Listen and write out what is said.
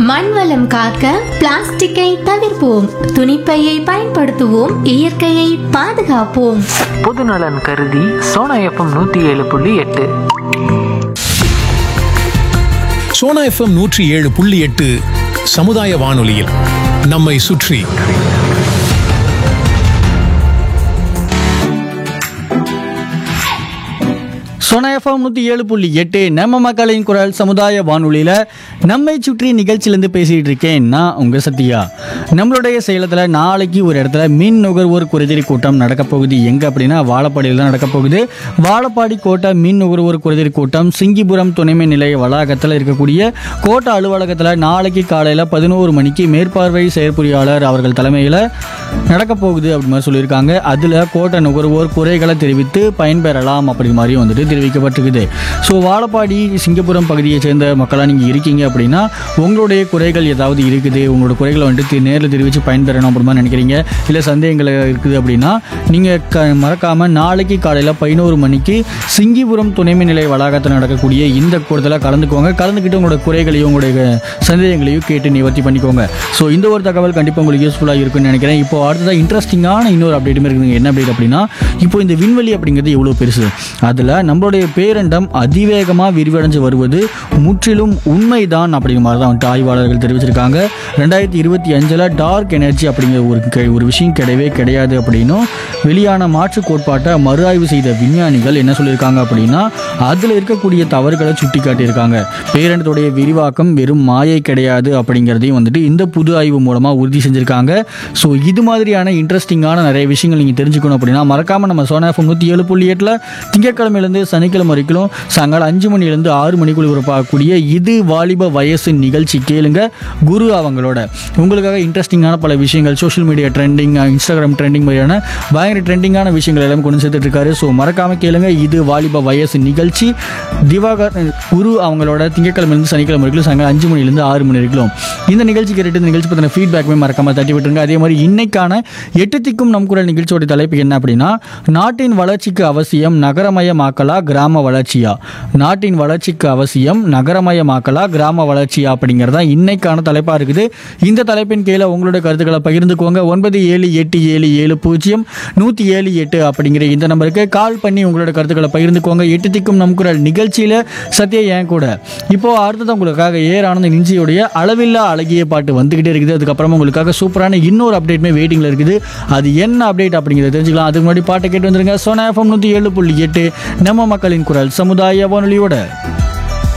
மண் வளம் காக்க பிளாஸ்டிக்கை தவிர்ப்போம் துணிப்பையை பயன்படுத்துவோம் இயற்கையை பாதுகாப்போம் பொதுநலன் கருதி சோனா எஃப்எம் நூற்றி ஏழு புள்ளி எட்டு சோனா எஃப்எம் நூற்றி ஏழு புள்ளி எட்டு சமுதாய வானொலியில் நம்மை சுற்றி சோனா எஃப்எம் நூற்றி ஏழு புள்ளி எட்டு நம்ம மக்களின் குரல் சமுதாய வானொலியில் நம்மை சுற்றி நிகழ்ச்சியிலேருந்து பேசிகிட்டு இருக்கேன் நான் உங்கள் சத்யா நம்மளுடைய சேலத்தில் நாளைக்கு ஒரு இடத்துல மின் நுகர்வோர் குறைதீர் கூட்டம் நடக்க போகுது எங்கே அப்படின்னா வாழப்பாடியில் தான் நடக்க போகுது வாழப்பாடி கோட்டை மின் நுகர்வோர் குறைதீர் கூட்டம் சிங்கிபுரம் துணைமின் நிலைய வளாகத்தில் இருக்கக்கூடிய கோட்டை அலுவலகத்தில் நாளைக்கு காலையில் பதினோரு மணிக்கு மேற்பார்வை செயற்பொறியாளர் அவர்கள் தலைமையில் நடக்க போகுது அப்படி மாதிரி சொல்லியிருக்காங்க அதில் கோட்டை நுகர்வோர் குறைகளை தெரிவித்து பயன்பெறலாம் அப்படி மாதிரி வந்துட்டு தெரிவிக்கப்பட்டிருக்குது ஸோ வாழப்பாடி சிங்கப்புரம் பகுதியை சேர்ந்த மக்களாக நீங்கள் இருக்கீங்க அப்படின்னா உங்களுடைய குறைகள் ஏதாவது இருக்குது உங்களோட குறைகளை வந்துட்டு நேரில் தெரிவித்து பயன்பெறணும் அப்படி மாதிரி நினைக்கிறீங்க இல்லை சந்தேகங்கள் இருக்குது அப்படின்னா நீங்கள் க மறக்காமல் நாளைக்கு காலையில் பதினோரு மணிக்கு சிங்கிபுரம் துணைமின் நிலைய வளாகத்தில் நடக்கக்கூடிய இந்த கூட்டத்தில் கலந்துக்கோங்க கலந்துக்கிட்டு உங்களோட குறைகளையும் உங்களுடைய சந்தேகங்களையும் கேட்டு நிவர்த்தி பண்ணிக்கோங்க ஸோ இந்த ஒரு தகவல் கண்டிப்பாக உங்களுக்கு யூஸ்ஃபுல்லாக இருக்கும்னு நினைக்கிறேன் இப்போ அடுத்ததாக இன்ட்ரெஸ்டிங்கான இன்னொரு அப்டேட்டுமே இருக்குதுங்க என்ன அப்டேட் அப்படின்னா இப்போ இந்த விண்வெளி அப்படிங்கிறது எவ்வளோ பெருசு அதில் நம்மளுடைய பேரண்டம் அதிவேகமாக விரிவடைஞ்சு வருவது முற்றிலும் உண்மைதான் அப்படிங்கிற மாதிரி தான் வந்துட்டு ஆய்வாளர்கள் தெரிவிச்சிருக்காங்க ரெண்டாயிரத்தி இருபத்தி அஞ்சில் டார்க் எனர்ஜி அப்படிங்கிற ஒரு கெ- ஒரு விஷயம் கிடையவே கிடையாது அப்படின்னும் வெளியான மாற்று கோட்பாட்டை மறு ஆய்வு செய்த விஞ்ஞானிகள் என்ன சொல்லியிருக்காங்க அப்படின்னா அதில் இருக்கக்கூடிய தவறுகளை சுட்டி காட்டியிருக்காங்க பேரண்டத்துடைய விரிவாக்கம் வெறும் மாயை கிடையாது அப்படிங்கிறதையும் வந்துட்டு இந்த புது ஆய்வு மூலமாக உறுதி செஞ்சுருக்காங்க ஸோ இது மாதிரியான இன்ட்ரெஸ்டிங்கான நிறைய விஷயங்கள் நீங்கள் தெரிஞ்சுக்கணும் அப்படின்னா மறக்காமல் நம்ம சோனா எஃப்எம் நூற்றி ஏழு புள்ளி எட்டில் திங்கட்கிழமையிலேருந்து சனிக்கிழமை வரைக்கும் சாயங்காலம் அஞ்சு மணிலேருந்து ஆறு மணிக்குள்ள பார்க்கக்கூடிய இது வாலிப வயசு நிகழ்ச்சி கேளுங்க குரு அவங்களோட உங்களுக்காக இன்ட்ரெஸ்டிங்கான பல விஷயங்கள் social media trending Instagram trending மாதிரியான பயங்கர ட்ரெண்டிங்கான விஷயங்கள் எல்லாம் கொண்டு சேர்த்துட்டு இருக்காரு ஸோ மறக்காம கேளுங்க இது வாலிப வயசு நிகழ்ச்சி திவாகர் குரு அவங்களோட திங்கட்கிழமையிலேருந்து சனிக்கிழமை வரைக்கும் சாயங்காலம் அஞ்சு மணிலேருந்து ஆறு மணி வரைக்கும் இந்த நிகழ்ச்சி கேட்டு இந்த நிகழ்ச்சி பற்றின ஃபீட்பேக்குமே மறக்காம தட்டி விட்டுருங்க அதே மாதிரி இன்னைக்கான எட்டு திக்கும் நம் குரல் நிகழ்ச்சியோட தலைப்பு என்ன அப்படின்னா நாட்டின் வளர்ச்சிக்கு அவசியம் நகரமயமாக்கலா கிராம வளர்ச்சியா நாட்டின் வளர்ச்சிக்கு அவசியம் நகரமயமாக்கலா கிராம வளர்ச்சியா அப்படிங்கிறது தான் இன்னைக்கான தலைப்பாக இருக்குது இந்த தலைப்பின் கீழே உங்களோட கருத்துக்களை பகிர்ந்துக்கோங்க ஒன்பது ஏழு எட்டு ஏழு ஏழு பூஜ்ஜியம் நூற்றி ஏழு எட்டு அப்படிங்கிற இந்த நம்பருக்கு கால் பண்ணி உங்களோட கருத்துக்களை பகிர்ந்துக்கோங்க எட்டு திக்கும் நம் குரல் நிகழ்ச்சியில் சத்யா ஏன் கூட இப்போ அடுத்தது உங்களுக்காக ஏர் ஆனந்த நிஞ்சியுடைய அளவில்லா அழகிய பாட்டு வந்துகிட்டே இருக்குது அதுக்கப்புறமா உங்களுக்காக சூப்பரான இன்னொரு அப்டேட்மே வெயிட்டிங்கில் இருக்குது அது என்ன அப்டேட் அப்படிங்கிறத தெரிஞ்சுக்கலாம் அதுக்கு முன்னாடி பாட்டை கேட்டு வந்துருங்க சோனா எஃப்எம் நூற்றி ஏழு புள்ளி எட்டு நம்ம மக்களின் குரல் சமுதாய வானொலியோட